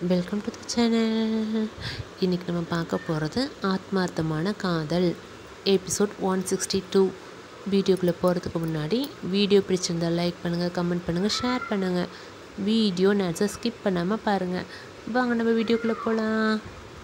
Welcome to the channel இன்றைக்கி நம்ம பார்க்க போகிறது ஆத்மார்த்தமான காதல் எபிசோட் ஒன் சிக்ஸ்டி டூ வீடியோக்குள்ளே போகிறதுக்கு முன்னாடி வீடியோ பிடிச்சிருந்தா லைக் பண்ணுங்கள் கமெண்ட் பண்ணுங்கள் ஷேர் பண்ணுங்கள் வீடியோ நேரத்தை ஸ்கிப் பண்ணாமல் பாருங்கள் வாங்க நம்ம வீடியோக்குள்ளே போகலாம்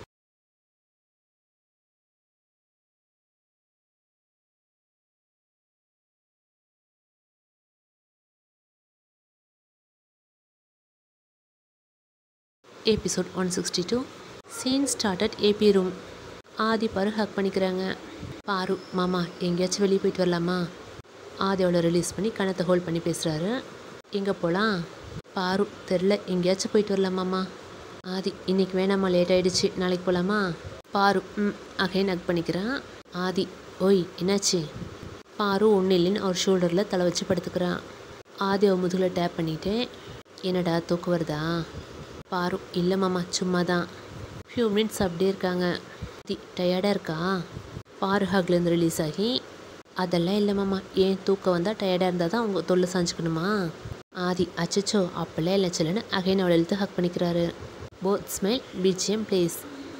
episode one sixty two scene started AB room Aadhi பாரு ஹக் பண்ணிக்கிறாங்க பாரு மாமா எங்கேயாச்சும் வெளியே போயிட்டு வரலாமா ஆதி அவளை ரிலீஸ் பண்ணி கணத்தை ஹோல்ட் பண்ணி பேசுகிறாரு எங்கே போகலாம் பாரு தெரில எங்கேயாச்சும் போயிட்டு வரலாமாம்மா ஆதி இன்னைக்கு வேணாம்மா லேட் ஆயிடுச்சு நாளைக்கு போகலாமா பாரு ம் அகைன் ஹக் பண்ணிக்கிறான் ஆதி ஓய் என்னாச்சு பாரு ஒன்றும் இல்லைன்னு அவர் ஷோல்டரில் தலை வச்சு படுத்துக்கிறான் ஆதி அவ முதுகில் டேப் பண்ணிட்டு என்னடா தூக்கம் வருதா பாரு இல்லை மாமா சும்மா தான் ஃபியூ மினிட்ஸ் அப்படியே இருக்காங்க தி டயர்டாக இருக்கா பாரு ஹக்லேருந்து ரிலீஸ் ஆகி அதெல்லாம் இல்லை மாமா ஏன் தூக்கம் வந்தால் டயர்டாக இருந்தால் தான் உங்கள் தொல்லை சாஞ்சுக்கணுமா ஆதி அச்சச்சோ அப்பெல்லாம் இல்லை சிலன்னு அகைன் அவளை இழுத்து ஹக் பண்ணிக்கிறாரு both smile BGM plays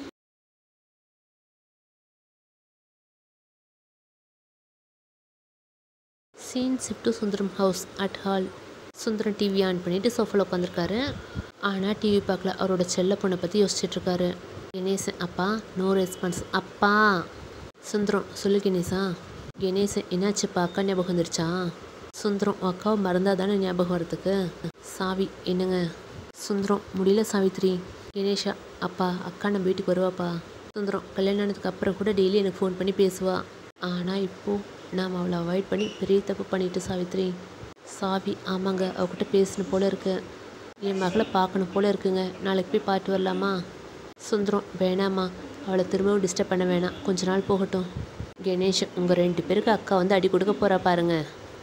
scene shift to Sundaram house at hall Sundaram TV on பண்ணிட்டு சோஃபாவில் உட்காந்துருக்காரு ஆனால் டிவி பார்க்கல அவரோட செல்ல பொண்ணை பற்றி யோசிச்சுட்ருக்காரு கணேசன் அப்பா நோ ரெஸ்பான்ஸ் அப்பா சுந்தரம் சொல்லு கணேசா கணேசன் என்னாச்சுப்பா அக்கா ஞாபகம் வந்துருச்சா சுந்தரம் உன் அக்காவை மறந்தா தானே ஞாபகம் வரதுக்கு சாவி என்னங்க சுந்தரம் முடியல சாவித்ரி கணேஷா அப்பா அக்கா நம்ம வீட்டுக்கு வருவாப்பா சுந்தரம் கல்யாணம் ஆனதுக்கு அப்புறம் கூட டெய்லி எனக்கு ஃபோன் பண்ணி பேசுவா ஆனால் இப்போது நாம் அவளை அவாய்ட் பண்ணி பெரிய தப்பு பண்ணிட்டு சாவித்ரி சாவி ஆமாங்க அவகிட்ட பேசணும் போல இருக்கு என் மகளை பார்க்கணும் போல இருக்குங்க நாளைக்கு போய் பார்த்து வரலாமா சுந்தரம் வேணாம்மா அவளை திரும்பவும் டிஸ்டர்ப் பண்ண வேணாம் கொஞ்ச நாள் போகட்டும் கணேஷ் உங்கள் ரெண்டு பேருக்கு அக்கா வந்து அடி கொடுக்க போகிறா பாருங்க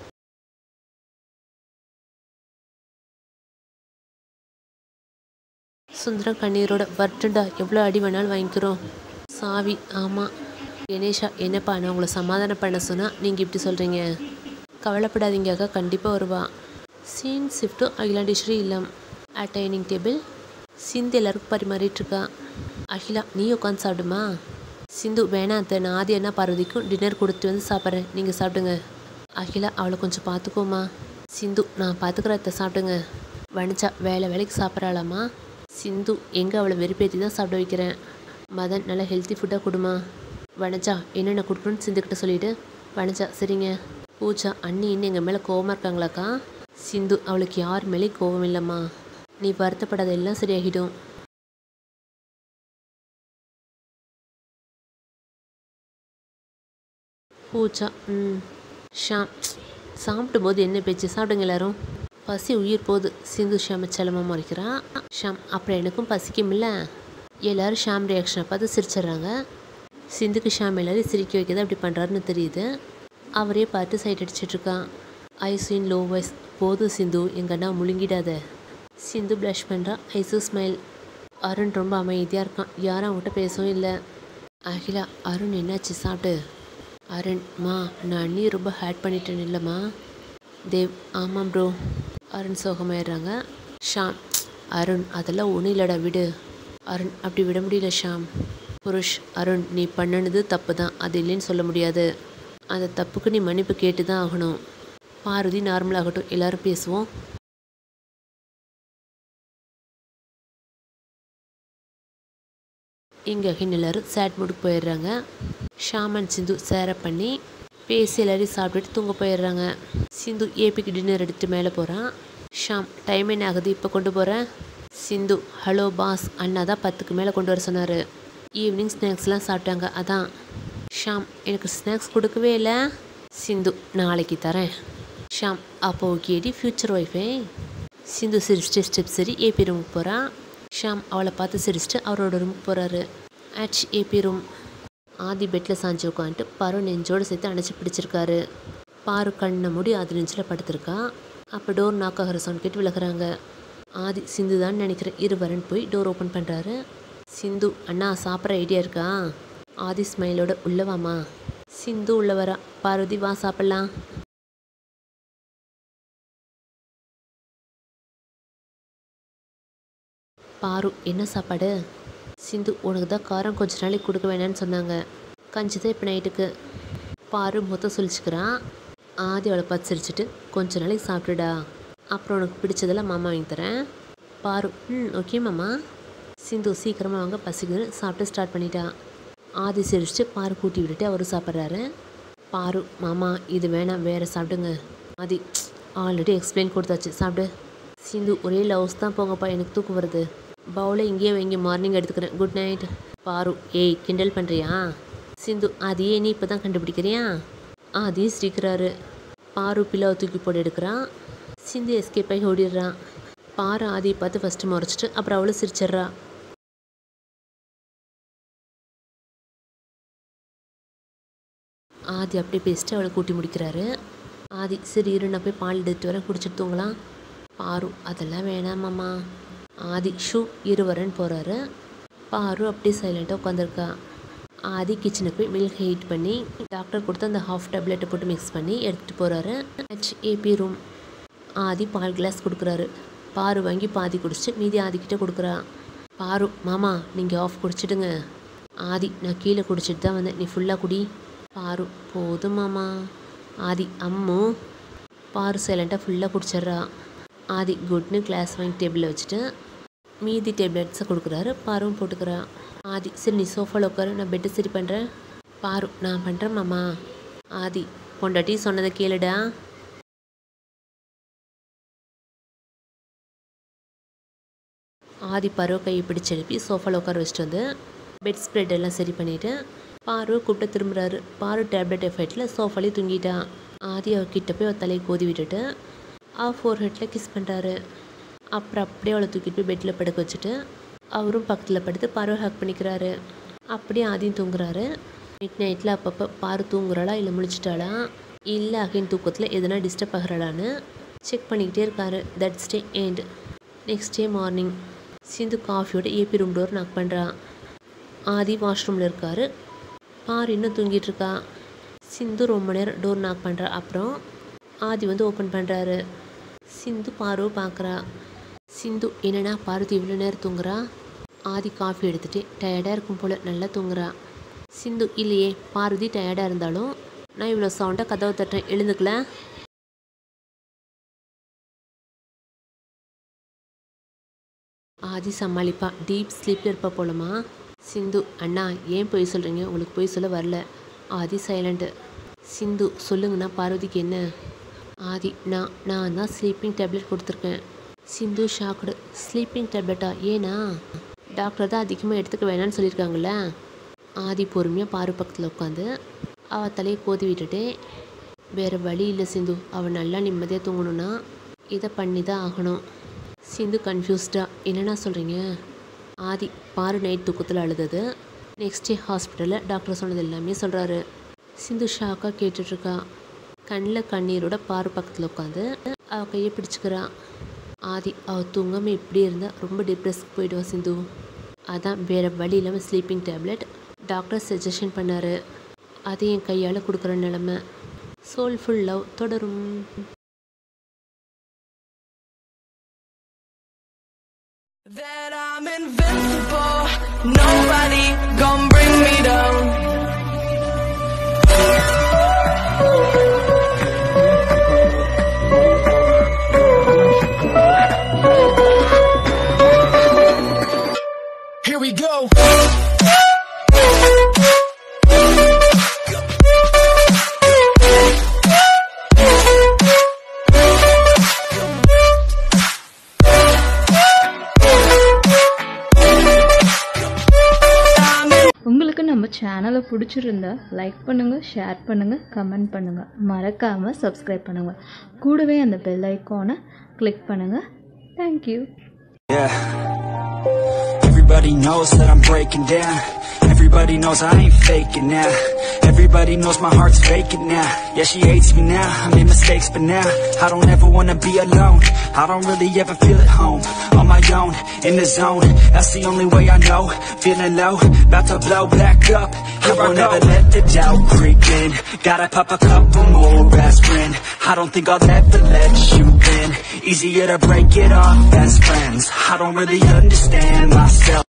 சுந்தரம் கண்ணீரோட வரட்டுண்டா எவ்வளோ அடி வேணாலும் வாங்கிக்கிறோம் சாவி ஆமாம் கணேஷா என்னப்பா நான் உங்களை சமாதானம் பண்ண சொன்னால் நீங்கள் இப்படி சொல்கிறீங்க கவலைப்படாதீங்க அக்கா கண்டிப்பாக வருவா சீன் ஷிஃப்ட்டு அகிலாண்டேஸ்வரி இல்லம் அட் டைனிங் டேபிள் சிந்து எல்லாருக்கும் பரிமாறிட்டு இருக்கா அகிலா நீ உட்காந்து சாப்பிடுமா சிந்து வேணாம் அத்தை நான் ஆதி என்ன பார்வதிக்கும் டின்னர் கொடுத்து வந்து சாப்பிட்றேன் நீங்கள் சாப்பிடுங்க அகிலா அவளை கொஞ்சம் பார்த்துக்கோமா சிந்து நான் பார்த்துக்கிறேன் அத்தை சாப்பிடுங்க வனிச்சா வேலை வேலைக்கு சாப்பிட்றாளாமா சிந்து எங்கே அவளை வெறுப்பேற்றி தான் சாப்பிட வைக்கிறேன் மதன் நல்லா ஹெல்த்தி ஃபுட்டாக கொடுமா வனஜா என்னென்ன கொடுக்கணும்னு சிந்துக்கிட்ட சொல்லிவிட்டு வனஜா சரிங்க பூஜா அண்ணி இன்னும் எங்கள் மேலே கோவமாக இருக்காங்களாக்கா சிந்து அவளுக்கு யார் மேலேயும் கோவம் இல்லைம்மா நீ வருத்தப்படாத எல்லாம் சரியாகிடும் பூஜா ம் ஷாம் சாப்பிடும்போது என்ன பேச்சு சாப்பிடுங்க எல்லாரும் பசி உயிர் போகுது சிந்து ஷாம செலமாக மறைக்கிறான் ஷாம் அப்புறம் எனக்கும் பசிக்கும்ல எல்லாரும் ஷாம் ரியாக்ஷனை பார்த்து சிரிச்சிடுறாங்க சிந்துக்கு ஷாம் எல்லாரும் சிரிக்க வைக்கிறது அப்படி பண்ணுறாருன்னு தெரியுது அவரே பார்த்து சைட் அடிச்சிட்ருக்கான் ஐஸ்வின் லோ வாய்ஸ் போதும் சிந்து எங்கன்னா முழுங்கிடாத சிந்து ப்ளஷ் பண்ணுறா ஐசு ஸ்மைல் அருண் ரொம்ப அமைதியாக இருக்கான் யாரும் அவங்ககிட்ட பேசவும் இல்லை அகிலா அருண் என்னாச்சு சாப்பிட்டு அருண் மா நான் அண்ணி ரொம்ப ஹேட் பண்ணிட்டேன் இல்லைம்மா தேவ் ஆமாம் ப்ரோ அருண் சோகமாயிடுறாங்க ஷாம் அருண் அதெல்லாம் ஒன்றும் இல்லைடா விடு அருண் அப்படி விட முடியல ஷாம் புருஷ் அருண் நீ பண்ணினது தப்பு தான் அது இல்லைன்னு சொல்ல முடியாது அந்த தப்புக்கு நீ மன்னிப்பு கேட்டு தான் ஆகணும் பார்வதி நார்மலாகட்டும் எல்லாரும் பேசுவோம் இங்கே அகின் எல்லாரும் சேட் மூடுக்கு போயிடுறாங்க ஷாமன் சிந்து சேர பண்ணி பேசி எல்லாரையும் சாப்பிட்டுட்டு தூங்க போயிடுறாங்க சிந்து ஏபிக்கு டின்னர் எடுத்துட்டு மேலே போகிறான் ஷாம் டைம் என்ன ஆகுது இப்போ கொண்டு போகிறேன் சிந்து ஹலோ பாஸ் அண்ணா தான் பத்துக்கு மேலே கொண்டு வர சொன்னார் ஈவினிங் ஸ்நாக்ஸ்லாம் சாப்பிட்டாங்க அதான் ஷாம் எனக்கு ஸ்நாக்ஸ் கொடுக்கவே இல்லை சிந்து நாளைக்கு தரேன் ஷாம் அப்போ ஓகேடி ஃப்யூச்சர் ஒய்ஃபே சிந்து சிரிச்சிட்டு ஸ்டெப் சரி ஏபி ரூமுக்கு போகிறான் ஷாம் அவளை பார்த்து சிரிச்சிட்டு அவரோட ரூமுக்கு போகிறாரு ஆச் ஏபி ரூம் ஆதி பெட்டில் சாஞ்சு உட்காந்துட்டு பாரு நெஞ்சோடு சேர்த்து அணைச்சி பிடிச்சிருக்காரு பாரு கண்ணை மூடி அது நெஞ்சில் படுத்திருக்கா அப்போ டோர் நாக் ஆகிற சவுண்ட் கேட்டு விலகுறாங்க ஆதி சிந்து தான் நினைக்கிறேன் இருவரன் போய் டோர் ஓப்பன் பண்ணுறாரு சிந்து அண்ணா சாப்பிட்ற ஐடியா இருக்கா ஆதி ஸ்மைலோட உள்ளவாமா சிந்து உள்ள வரா பார்வதி வா சாப்பிட்லாம் பாரு என்ன சாப்பாடு சிந்து உனக்கு தான் காரம் கொஞ்ச நாளைக்கு கொடுக்க வேணாம்னு சொன்னாங்க கஞ்சி தான் இப்போ நைட்டுக்கு பாரு மொத்தம் சொல்லிச்சுக்கிறான் ஆதி அவளை பார்த்து சிரிச்சிட்டு கொஞ்ச நாளைக்கு சாப்பிட்டுடா அப்புறம் உனக்கு பிடிச்சதெல்லாம் மாமா வாங்கி தரேன் பாரு ம் ஓகே மாமா சிந்து சீக்கிரமாக வாங்க பசிக்குதுன்னு சாப்பிட்டு ஸ்டார்ட் பண்ணிட்டா ஆதி சிரிச்சிட்டு பாரு கூட்டி விட்டுட்டு அவரும் சாப்பிட்றாரு பாரு மாமா இது வேணாம் வேறு சாப்பிடுங்க ஆதி ஆல்ரெடி எக்ஸ்பிளைன் கொடுத்தாச்சு சாப்பிடு சிந்து ஒரே லவ்ஸ் தான் போங்கப்பா எனக்கு தூக்கம் வருது பவுலை இங்கேயே வைங்க மார்னிங் எடுத்துக்கிறேன் குட் நைட் பாரு ஏய் கிண்டல் பண்ணுறியா சிந்து அதையே நீ இப்போ தான் கண்டுபிடிக்கிறியா ஆதி சிரிக்கிறாரு பாரு பில்லாவை தூக்கி போட்டு எடுக்கிறான் சிந்து எஸ்கேப் ஆகி ஓடிடுறான் பாரு ஆதியை பார்த்து ஃபஸ்ட்டு முறைச்சிட்டு அப்புறம் அவளும் சிரிச்சிட்றா ஆதி அப்படியே பேசிட்டு அவளை கூட்டி முடிக்கிறாரு ஆதி சரி இரு நான் போய் பால் எடுத்துட்டு வரேன் குடிச்சிட்டு தூங்கலாம் பாரு அதெல்லாம் வேணாமாம்மா ஆதி ஷூ இரு வரேன்னு போகிறாரு பாரு அப்படியே சைலண்ட்டாக உட்காந்துருக்கா ஆதி கிச்சனுக்கு போய் மில்க் ஹீட் பண்ணி டாக்டர் கொடுத்து அந்த ஹாஃப் டேப்லெட்டை போட்டு மிக்ஸ் பண்ணி எடுத்துகிட்டு போகிறாரு ஹெச்ஏபி ரூம் ஆதி பால் கிளாஸ் கொடுக்குறாரு பாரு வாங்கி பாதி குடிச்சிட்டு மீதி ஆதிக்கிட்ட கொடுக்குறா பாரு மாமா நீங்கள் ஆஃப் குடிச்சிடுங்க ஆதி நான் கீழே குடிச்சிட்டு தான் வந்தேன் நீ ஃபுல்லாக குடி பாரு போதும் மாமா ஆதி அம்மு பாரு சைலண்ட்டாக ஃபுல்லாக குடிச்சிட்றா ஆதி குட்னு கிளாஸ் வாங்கி டேபிளில் வச்சுட்டு மீதி டேப்லெட்ஸை கொடுக்குறாரு பாரும் போட்டுக்கிறா ஆதி சரி நீ சோஃபாவில் உட்காரு நான் பெட்டு சரி பண்ணுறேன் பாரு நான் பண்ணுறேன் மாமா ஆதி பொண்டாட்டி சொன்னதை கேளுடா ஆதி பருவ கையை பிடிச்சு எழுப்பி சோஃபாவில் உட்கார வச்சுட்டு வந்து பெட் ஸ்ப்ரெட் எல்லாம் சரி பண்ணிவிட்டு பாரு கூப்பிட்டு திரும்புறாரு பாரு டேப்லெட் எஃபெக்டில் சோஃபாலே தூங்கிட்டான் ஆதி அவர் கிட்ட போய் அவர் தலையை கோதி விட்டுட்டு அவ ஃபோர் ஹெட்டில் கிஸ் பண்ணுறாரு அப்புறம் அப்படியே அவளை தூக்கிட்டு போய் பெட்டில் படுக்க வச்சுட்டு அவரும் பக்கத்தில் படுத்து பார்வை ஹக் பண்ணிக்கிறாரு அப்படியே ஆதியும் தூங்குறாரு மிட் நைட்டில் அப்பப்போ பாரு தூங்குறாளா இல்லை முழிச்சிட்டாளா இல்லை அகைன் தூக்கத்தில் எதனா டிஸ்டர்ப் ஆகிறாளான்னு செக் பண்ணிக்கிட்டே இருக்காரு that's day end next day morning Sindhu காஃபியோட ஏபி ரூம் டோர் நாக் பண்ணுறா ஆதி வாஷ்ரூமில் இருக்காரு பாரு இன்னும் தூங்கிட்டு இருக்கா சிந்து ரொம்ப நேரம் டோர் நாக் பண்ணுறா அப்புறம் ஆதி வந்து ஓப்பன் பண்ணுறாரு சிந்து பாருவை பார்க்குறா சிந்து என்னன்னா பார்வதி இவ்வளோ நேரம் தூங்குறா ஆதி காஃபி எடுத்துகிட்டு டயர்டாக இருக்கும் போல் நல்லா தூங்குறா சிந்து இல்லையே பார்வதி டயர்டாக இருந்தாலும் நான் இவ்வளோ சவுண்டாக கதவை தட்டுறேன் எழுந்துக்கல ஆதி சமாளிப்பா டீப் ஸ்லீப்பில் இருப்பா போலமா சிந்து அண்ணா ஏன் பொய் சொல்கிறீங்க உங்களுக்கு பொய் சொல்ல வரல ஆதி சைலண்ட்டு சிந்து சொல்லுங்கண்ணா பார்வதிக்கு என்ன ஆதி நான் நான் தான் ஸ்லீப்பிங் டேப்லெட் கொடுத்துருக்கேன் சிந்து ஷாக்குடு ஸ்லீப்பிங் டேப்லெட்டா ஏனா டாக்டர் தான் அதிகமாக எடுத்துக்க வேணாம்னு சொல்லியிருக்காங்களே ஆதி பொறுமையாக பாரு பக்கத்தில் உட்காந்து அவள் தலையை கோதி விட்டுட்டே வேறு வழி இல்லை சிந்து அவள் நல்லா நிம்மதியாக தூங்கணும்னா இதை பண்ணி தான் ஆகணும் சிந்து கன்ஃபியூஸ்டா என்னண்ணா சொல்கிறீங்க ஆதி பாரு நைட் தூக்கத்தில் அழுதது நெக்ஸ்ட் டே ஹாஸ்பிட்டலில் டாக்டர் சொன்னது எல்லாமே சொல்கிறாரு சிந்து ஷாக்காக கேட்டுட்ருக்கா கண்ணில் கண்ணீரோட பாரு பக்கத்தில் உட்காந்து அவள் கையை பிடிச்சிக்கிறா ஆதி அவள் தூங்காமல் இப்படி இருந்தால் ரொம்ப டிப்ரெஸ்க்கு போயிடுவா சிந்து அதான் வேறு வழி இல்லாமல் ஸ்லீப்பிங் டேப்லெட் டாக்டர் சஜஷன் பண்ணார் அது என் கையால் கொடுக்குற நிலமை சோல்ஃபுல் லவ் தொடரும் That I'm invincible, nobody gon' bring me down. Here we go. உங்களுக்கு நம்ம சேனலை பிடிச்சிருந்தா லைக் பண்ணுங்கள் ஷேர் பண்ணுங்கள் கமெண்ட் பண்ணுங்கள் மறக்காமல் சப்ஸ்கிரைப் பண்ணுங்கள் கூடவே அந்த பெல் ஐக்கானை கிளிக் பண்ணுங்கள் thank you Yeah. Everybody knows that I'm breaking down. Everybody knows I ain't faking now. Everybody knows my heart's faking now. Yeah, she hates me now. I made mistakes, but now I don't ever wanna be alone. I don't really ever feel at home. On my own, in the zone. That's the only way I know. Feeling low, about to blow back up. I won't ever let the doubt creep in. Gotta pop a couple more aspirin. I don't think I'll ever let you in. Easier to break it off best friends. I don't don't really understand myself